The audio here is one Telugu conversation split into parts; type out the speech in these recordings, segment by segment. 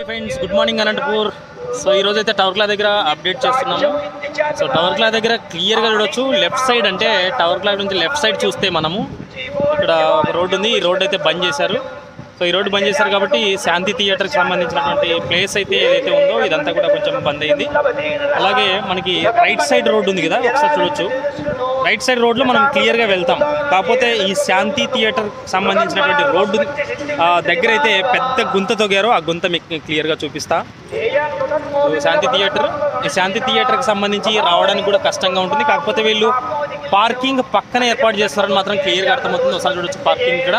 hi friends good morning Anantapur so ఈ రోజు అయితే టవర్ క్లా దగ్గర అప్డేట్ చేస్తున్నాము సో టవర్ క్లా దగ్గర క్లియర్గా చూడొచ్చు లెఫ్ట్ సైడ్ అంటే టవర్ క్లా నుంచి లెఫ్ట్ సైడ్ చూస్తే మనము ఇక్కడ ఒక రోడ్డు ఉంది ఈ రోడ్డు అయితే బంద్ చేశారు సో ఈ రోడ్డు బంద్ చేశారు కాబట్టి శాంతి థియేటర్కి సంబంధించినటువంటి ప్లేస్ అయితే ఏదైతే ఉందో ఇదంతా కూడా కొంచెం బంద్ అయింది అలాగే మనకి రైట్ సైడ్ రోడ్డు ఉంది కదా ఒకసారి చూడొచ్చు రైట్ సైడ్ రోడ్లో మనం క్లియర్గా వెళ్తాం కాకపోతే ఈ శాంతి థియేటర్ సంబంధించినటువంటి రోడ్డు ఆ, దగ్గర అయితే పెద్ద గుంత తొగారు ఆ గుంత మీకు క్లియర్గా చూపిస్తా ఈ శాంతి థియేటర్ ఈ శాంతి థియేటర్కి సంబంధించి రావడానికి కూడా కష్టంగా ఉంటుంది కాకపోతే వీళ్ళు పార్కింగ్ పక్కన ఏర్పాటు చేస్తారని మాత్రం క్లియర్గా అర్థమవుతుంది ఒకసారి చూడొచ్చు పార్కింగ్ ఇక్కడ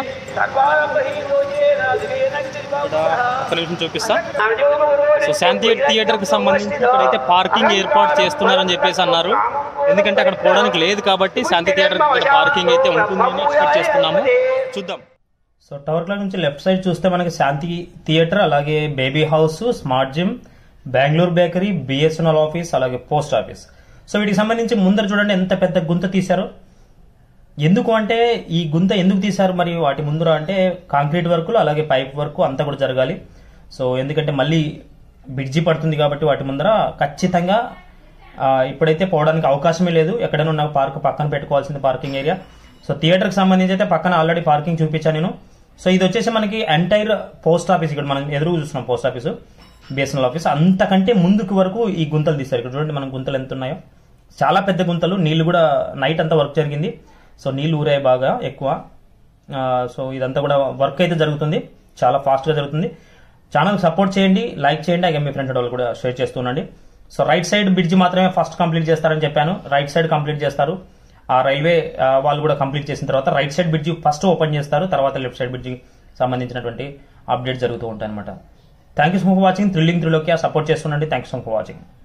ఇక్కడ ఒక నిమిషం చూపిస్తా సో శాంతి థియేటర్కి సంబంధించి ఇక్కడైతే పార్కింగ్ ఏర్పాటు చేస్తున్నారని చెప్పేసి అన్నారు ఎందుకంటే అక్కడ పోవడానికి లేదు కాబట్టి శాంతి థియేటర్ ఇక్కడ పార్కింగ్ అయితే ఉంటుందని ఎక్స్పెక్ట్ చేస్తున్నాము చూద్దాం సో టవర్ క్లాక్ నుంచి లెఫ్ట్ సైడ్ చూస్తే మనకి శాంతి థియేటర్ అలాగే baby house smart gym Bengaluru bakery BSNL office అలాగే పోస్ట్ ఆఫీస్ సో వీటికి సంబంధించి ముందర చూడండి ఎంత పెద్ద గుంత తీశారో ఎందుకు అంటే ఈ గుంత ఎందుకు తీశారు మరి వాటి ముందర అంటే కాంక్రీట్ వర్కులు అలాగే పైప్ వర్క్ అంతా కూడా జరగాలి సో ఎందుకంటే మళ్ళీ బ్రిడ్జి పడుతుంది కాబట్టి వాటి ముందర ఖచ్చితంగా ఆ, ఇప్పుడైతే పోవడానికి అవకాశమే లేదు ఎక్కడైనా ఉన్న పార్క్ పక్కన పెట్టుకోవాల్సింది పార్కింగ్ ఏరియా సో థియేటర్కి సంబంధించి అయితే పక్కన ఆల్రెడీ పార్కింగ్ చూపించాను నేను సో ఇది వచ్చేసి మనకి ఎంటైర్ పోస్ట్ ఆఫీస్ ఇక్కడ మనం ఎదురు చూస్తున్నాం పోస్ట్ ఆఫీసు బిఎస్ఎన్ఎల్ ఆఫీస్ అంతకంటే ముందుకు వరకు ఈ గుంతలు తీశారు ఇక్కడ చూడండి మనం గుంతలు ఎంత ఉన్నాయో చాలా పెద్ద గుంతలు నీళ్లు కూడా నైట్ అంతా వర్క్ జరిగింది సో నీళ్లు ఊరాయి బాగా ఎక్కువ ఆ, సో ఇదంతా కూడా వర్క్ అయితే జరుగుతుంది చాలా ఫాస్ట్గా జరుగుతుంది ఛానల్ సపోర్ట్ చేయండి లైక్ చేయండి అలాగే మీ ఫ్రెండ్స్ వాళ్ళు కూడా షేర్ చేస్తుండండి సో రైట్ సైడ్ బ్రిడ్జ్ మాత్రమే ఫస్ట్ కంప్లీట్ చేస్తారని చెప్పాను రైట్ సైడ్ కంప్లీట్ చేస్తారు ఆ రైల్వే ఆ, వాళ్ళు కూడా కంప్లీట్ చేసిన తర్వాత right side bridge first open చేస్తారు తర్వాత లెఫ్ట్ సైడ్ బ్రిడ్జ్ సంబంధించినటువంటి అప్డేట్ జరుగుతూ ఉంటాయి అనమాట thank you so much for watching thrilling త్రిలోకి సపోర్ట్ చేస్తుండండి thank you so much for watching